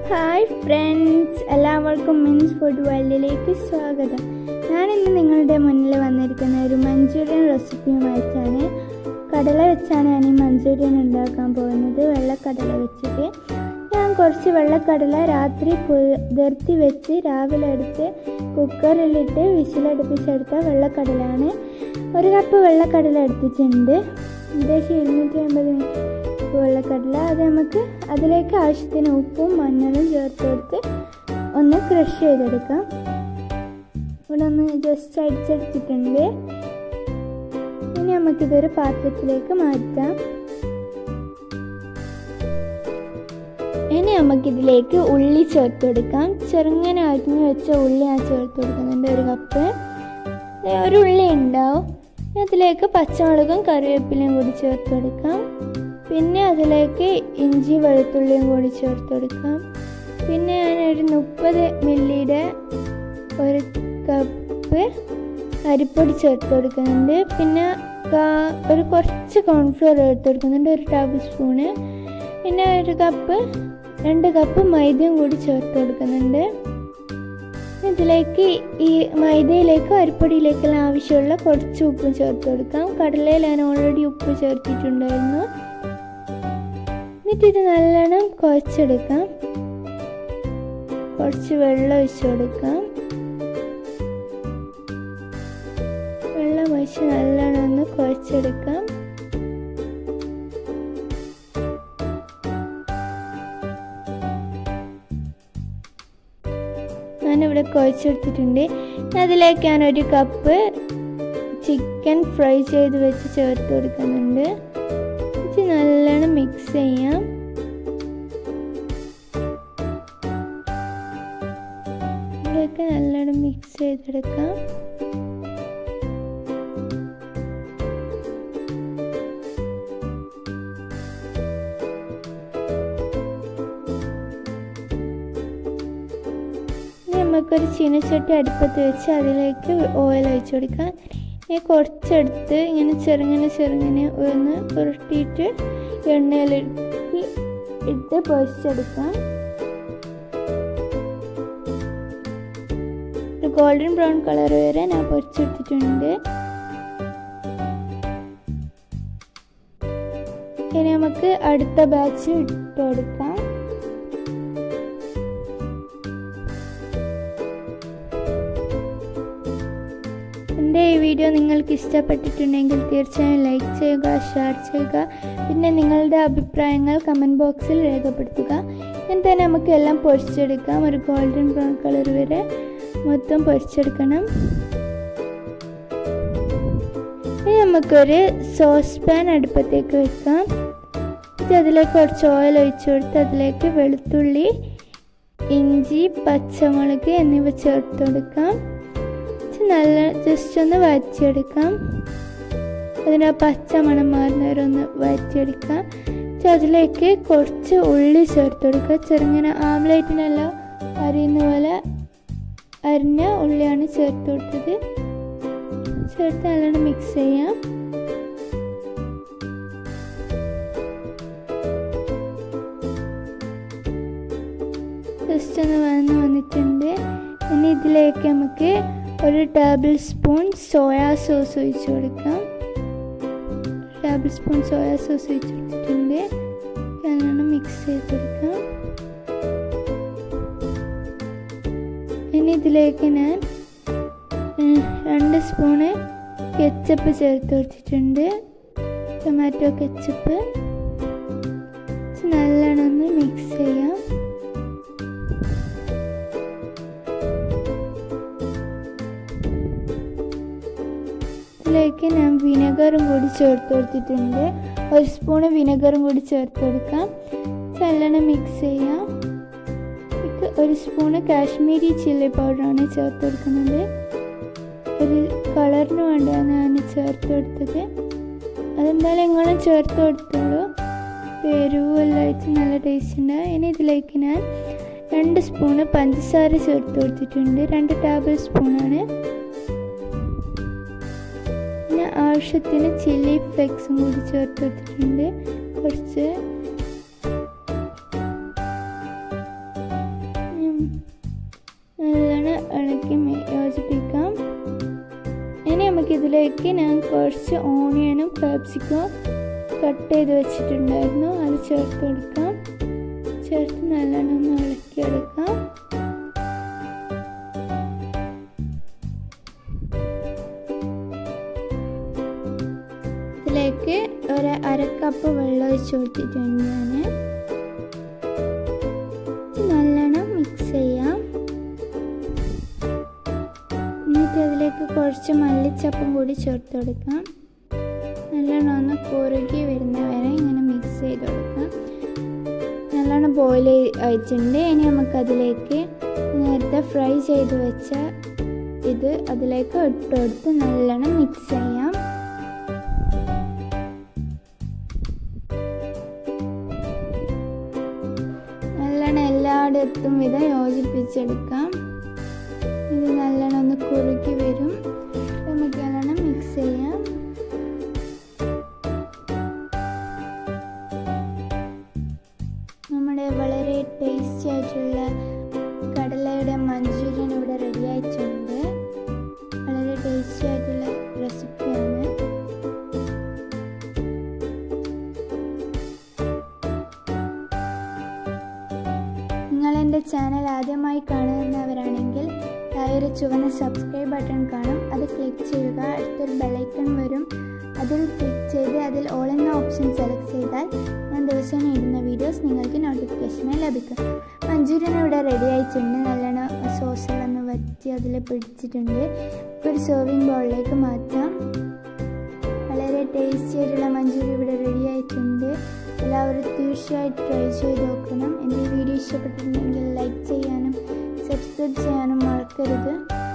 hi friends എല്ലാവർക്കും മിൻസ് food വേൾഡിലേക്ക് സ്വാഗതം ഞാൻ ഇന്ന് നിങ്ങളുടെ മുന്നിൽ വന്നിരിക്കുന്ന ഒരു മഞ്ചൂരിയൻ റെസിപ്പിയുമായിട്ടാണ് കടല വെച്ചാണ് ഞാൻ ഈ മഞ്ചൂരിയൻ ഉണ്ടാക്കാൻ പോകുന്നത് വെള്ളക്കടല വെച്ചിട്ട് ഞാൻ കുറച്ച് വെള്ളക്കടല രാത്രി കുതിർത്തി വെച്ച് രാവിലെ എടുത്ത് കുക്കറിലിട്ട് വിസിലടുപ്പിച്ചെടുത്ത വെള്ളക്കടലാണ് ഒരു കപ്പ് വെള്ളക്കടല എടുത്തിട്ടുണ്ട് ഏകദേശം ഇരുന്നൂറ്റി അമ്പത് വെള്ളക്കടല അത് നമുക്ക് അതിലേക്ക് ആവശ്യത്തിന് ഉപ്പും മഞ്ഞളും ചേർത്ത് കൊടുത്ത് ഒന്ന് ക്രഷ് ചെയ്തെടുക്കാം ഇവിടെ ഒന്ന് ജസ്റ്റ് അടിച്ചെടുത്തിട്ടുണ്ട് ഇനി നമുക്കിതൊരു പാത്രത്തിലേക്ക് മാറ്റാം ഇനി നമുക്കിതിലേക്ക് ഉള്ളി ചേർത്ത് കൊടുക്കാം ചെറുങ്ങനെ അരിഞ്ഞു വെച്ച ഉള്ളി ഞാൻ ചേർത്ത് കൊടുക്കുന്നുണ്ട് ഒരു കപ്പ് ഒരു ഉള്ളി ഉണ്ടാവും അതിലേക്ക് പച്ചമുളകും കറിവേപ്പിലയും കൂടി ചേർത്ത് കൊടുക്കാം പിന്നെ അതിലേക്ക് ഇഞ്ചി വെളുത്തുള്ളിയും കൂടി ചേർത്ത് കൊടുക്കാം പിന്നെ ഞാൻ ഒരു മുപ്പത് മില്ലിയുടെ ഒരു കപ്പ് അരിപ്പൊടി ചേർത്ത് കൊടുക്കുന്നുണ്ട് പിന്നെ ഒരു കുറച്ച് കോൺഫ്ലോർ ചേർത്ത് കൊടുക്കുന്നുണ്ട് ഒരു ടേബിൾ സ്പൂണ് പിന്നെ ഒരു കപ്പ് രണ്ട് കപ്പ് മൈദയും കൂടി ചേർത്ത് കൊടുക്കുന്നുണ്ട് ഇതിലേക്ക് ഈ മൈദയിലേക്ക് അരിപ്പൊടിയിലേക്കെല്ലാം ആവശ്യമുള്ള കുറച്ച് ഉപ്പ് ചേർത്ത് കൊടുക്കാം കടലയിൽ ഞാൻ ഓൾറെഡി ഉപ്പ് ചേർത്തിട്ടുണ്ടായിരുന്നു എന്നിട്ട് ഇത് നല്ലോണം കുഴച്ചെടുക്കാം കുറച്ച് വെള്ളം ഒഴിച്ച് കൊടുക്കാം വെള്ളം ഒഴിച്ച് നല്ലോണം ഒന്ന് കുഴച്ചെടുക്കാം ഞാനിവിടെ കുഴച്ചെടുത്തിട്ടുണ്ട് അതിലേക്ക് ഞാൻ ഒരു കപ്പ് ചിക്കൻ ഫ്രൈ ചെയ്ത് വെച്ച് ചേർത്ത് കൊടുക്കുന്നുണ്ട് ഇത് നല്ലോണം മിക്സ് ചെയ്യാം ഇതിലേക്ക് നല്ലോണം മിക്സ് ചെയ്തെടുക്കാം നമുക്കൊരു ചീനച്ചട്ടി അടുപ്പത്ത് വെച്ച് അതിലേക്ക് ഓയിൽ ഒഴിച്ചു കൊടുക്കാം ഇനി കുറച്ചെടുത്ത് ഇങ്ങനെ ചെറുങ്ങനെ ചെറുങ്ങനെ ഒന്ന് ഉരുട്ടിയിട്ട് എണ്ണയിലിട്ട് ഇട്ട് പൊരിച്ചെടുക്കാം ഒരു ഗോൾഡൻ ബ്രൗൺ കളർ വരെ ഞാൻ പൊരിച്ചെടുത്തിട്ടുണ്ട് ഇനി നമുക്ക് അടുത്ത ബാച്ച് ഇട്ട് കൊടുക്കാം എൻ്റെ ഈ വീഡിയോ നിങ്ങൾക്ക് ഇഷ്ടപ്പെട്ടിട്ടുണ്ടെങ്കിൽ തീർച്ചയായും ലൈക്ക് ചെയ്യുക ഷെയർ ചെയ്യുക പിന്നെ നിങ്ങളുടെ അഭിപ്രായങ്ങൾ കമൻറ്റ് ബോക്സിൽ രേഖപ്പെടുത്തുക എന്നിട്ട് തന്നെ നമുക്ക് എല്ലാം പൊരിച്ചെടുക്കാം ഒരു ഗോൾഡൻ ബ്രൗൺ കളർ വരെ മൊത്തം പൊരിച്ചെടുക്കണം ഇനി നമുക്കൊരു സോസ് പാൻ അടുപ്പത്തേക്ക് വെക്കാം ഇത് അതിലേക്ക് കുറച്ച് ഓയിൽ ഒഴിച്ചു കൊടുത്ത് അതിലേക്ക് വെളുത്തുള്ളി ഇഞ്ചി പച്ചമുളക് എന്നിവ ചേർത്ത് കൊടുക്കാം നല്ല ജസ്റ്റ് ഒന്ന് വഴറ്റിയെടുക്കാം അതിന് പച്ച മണം മാറുന്നവരെ ഒന്ന് വഴറ്റിയെടുക്കാം അതിലേക്ക് കുറച്ച് ഉള്ളി ചേർത്ത് കൊടുക്കുക ചെറുങ്ങനെ ആംലേറ്റിനെല്ലാം അരിയുന്ന പോലെ അരിഞ്ഞ ഉള്ളിയാണ് ചേർത്ത് കൊടുത്തത് ചേർത്ത് നല്ലോണം മിക്സ് ചെയ്യാം ജസ്റ്റ് ഒന്ന് വന്ന് വന്നിട്ടുണ്ട് ഇനി ഇതിലേക്ക് നമുക്ക് ഒരു ടേബിൾ സ്പൂൺ സോയാ സോസ് ഒഴിച്ചു കൊടുക്കാം ടേബിൾ സ്പൂൺ സോയാ സോസ് ഒഴിച്ച് കൊടുത്തിട്ടുണ്ട് നല്ലോണം മിക്സ് ചെയ്ത് കൊടുക്കാം ഇനി ഇതിലേക്ക് ഞാൻ രണ്ട് സ്പൂണ് കെച്ചപ്പ് ചേർത്ത് കൊടുത്തിട്ടുണ്ട് ടൊമാറ്റോ കെച്ചപ്പ് നല്ലോണം ഒന്ന് മിക്സ് ചെയ്യാം ഇതിലേക്ക് ഞാൻ വിനെഗറും കൂടി ചേർത്ത് കൊടുത്തിട്ടുണ്ട് ഒരു സ്പൂണ് വിനെഗറും കൂടി ചേർത്ത് കൊടുക്കാം നല്ലോണം മിക്സ് ചെയ്യാം ഒരു സ്പൂണ് കാശ്മീരി ചില്ലി പൗഡറാണ് ചേർത്ത് കൊടുക്കുന്നത് ഒരു കളറിന് വേണ്ടിയാണ് ഞാൻ ചേർത്ത് കൊടുത്തത് അതെന്തായാലും നിങ്ങളും ചേർത്ത് കൊടുത്തോളൂ എരിവും എല്ലാം വെച്ച് നല്ല ടേസ്റ്റ് ഉണ്ട് ഇനി ഇതിലേക്ക് ഞാൻ രണ്ട് സ്പൂണ് പഞ്ചസാര ചേർത്ത് കൊടുത്തിട്ടുണ്ട് രണ്ട് ടേബിൾ സ്പൂണാണ് പിന്നെ ആവശ്യത്തിന് ചില്ലി ഫ്ലെക്സും കൂടി ചേർത്ത് കൊടുത്തിട്ടുണ്ട് കുറച്ച് നല്ലോണം ഇളക്കി യോജിപ്പിക്കാം ഇനി നമുക്കിതിലേക്ക് ഞാൻ കുറച്ച് ഓണിയനും കാപ്സിക്കവും കട്ട് ചെയ്ത് വെച്ചിട്ടുണ്ടായിരുന്നു അത് ചേർത്ത് കൊടുക്കാം ചേർത്ത് നല്ലോണം ഒന്ന് ഇളക്കിയെടുക്കാം ഇതിലേക്ക് ഒരു അര കപ്പ് വെള്ളം ഒഴിച്ച് കൊടുത്തിട്ടുണ്ട് ഞാൻ നല്ലോണം മിക്സ് ചെയ്യാം എന്നിട്ട് അതിലേക്ക് കുറച്ച് മല്ലിച്ചപ്പും കൂടി ചേർത്ത് കൊടുക്കാം നല്ലോണം ഒന്ന് കുറുകി വരുന്ന വരെ ഇങ്ങനെ മിക്സ് ചെയ്ത് കൊടുക്കാം നല്ലോണം ബോയിൽ ആയിട്ടുണ്ട് ഇനി നമുക്കതിലേക്ക് നേരത്തെ ഫ്രൈ ചെയ്ത് വെച്ച ഇത് അതിലേക്ക് ഇട്ട് കൊടുത്ത് നല്ലോണം മിക്സ് ചെയ്യാം നല്ലോണം എല്ലായിടത്തും വിധം യോജിപ്പിച്ചെടുക്കാം ഇത് നല്ലോണം ഒന്ന് കുറുക്കി വരും നമുക്ക് നല്ലോണം മിക്സ് ചെയ്യാം നമ്മുടെ വളരെ ടേസ്റ്റി ആയിട്ടുള്ള കടലയുടെ മഞ്ചൂരിയൻ ഇവിടെ റെഡി ആയിട്ടുണ്ട് വളരെ ടേസ്റ്റി ആയിട്ടുള്ള റെസിപ്പിയാണ് നിങ്ങൾ എൻ്റെ ചാനൽ ആദ്യമായി കാണുന്നവരാണെങ്കിൽ താഴെ ചുവന്ന സബ്സ്ക്രൈബ് ബട്ടൺ കാണും അത് ക്ലിക്ക് ചെയ്യുക അടുത്തൊരു ബെലൈക്കൺ വരും അതിൽ ക്ലിക്ക് ചെയ്ത് അതിൽ ഓൾ എന്ന ഓപ്ഷൻ സെലക്ട് ചെയ്താൽ ഞാൻ ദിവസം ഇടുന്ന വീഡിയോസ് നിങ്ങൾക്ക് നോട്ടിഫിക്കേഷനായി ലഭിക്കും മഞ്ചൂരിയൻ ഇവിടെ റെഡി ആയിട്ടുണ്ട് നല്ലോണം സോസിലൊന്ന് വറ്റി അതിൽ പിടിച്ചിട്ടുണ്ട് ഒരു സെർവിങ് ബൗളിലേക്ക് മാറ്റാം വളരെ ടേസ്റ്റി ആയിട്ടുള്ള മഞ്ചൂരി ഇവിടെ റെഡി ആയിട്ടുണ്ട് എല്ലാവരും തീർച്ചയായിട്ടും ട്രൈ ചെയ്ത് നോക്കണം എൻ്റെ ഈ വീഡിയോ ഇഷ്ടപ്പെട്ടിട്ടുണ്ടെങ്കിൽ ലൈക്ക് ചെയ്യാനും സബ്സ്ക്രൈബ് ചെയ്യാനും മറക്കരുത്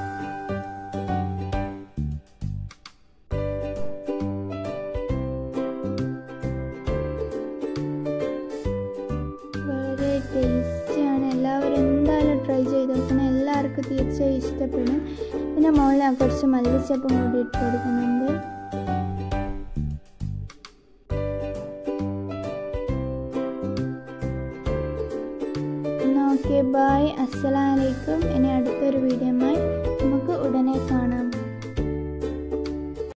വളരെ ടേസ്റ്റിയാണ് എല്ലാവരും എന്തായാലും ട്രൈ ചെയ്ത് നോക്കണം എല്ലാവർക്കും തീർച്ചയായും ഇഷ്ടപ്പെടും ഇതിൻ്റെ മുകളിൽ ഞാൻ കുറച്ച് മല്ലിച്ചപ്പും കൂടി ഇട്ട് കൊടുക്കുന്നുണ്ട് ഓക്കെ ബായ് അസ്സലാമലൈക്കും ഇനി അടുത്തൊരു വീഡിയോയുമായി നമുക്ക് ഉടനെ കാണാം